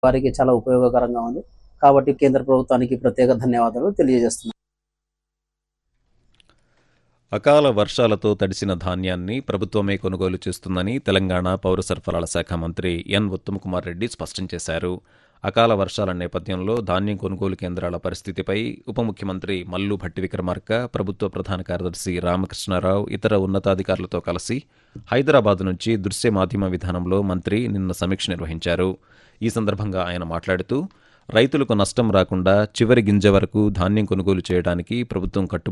వారికి చాలా ఉపయోగకరంగా ఉంది కాబట్టి కేంద్ర ప్రభుత్వానికి ప్రత్యేక ధన్యవాదాలు తెలియజేస్తున్నాను అకాల వర్షాలతో తడిసిన ధాన్యాన్ని ప్రభుత్వమే కొనుగోలు చేస్తుందని తెలంగాణ పౌర సరఫరాల శాఖ మంత్రి ఎన్ ఉత్తమకుమార్ రెడ్డి స్పష్టం చేశారు అకాల వర్షాల నేపథ్యంలో ధాన్యం కొనుగోలు కేంద్రాల పరిస్థితిపై ఉప ముఖ్యమంత్రి మల్లు భట్టి విక్రమార్క ప్రభుత్వ ప్రధాన కార్యదర్శి రామకృష్ణారావు ఇతర ఉన్నతాధికారులతో కలిసి హైదరాబాద్ నుంచి దృశ్య మాధ్యమ విధానంలో మంత్రి నిన్న సమీక్ష నిర్వహించారు ఈ సందర్భంగా ఆయన మాట్లాడుతూ రైతులకు నష్టం రాకుండా చివరి గింజ వరకు ధాన్యం కొనుగోలు చేయడానికి ప్రభుత్వం కట్టుబడి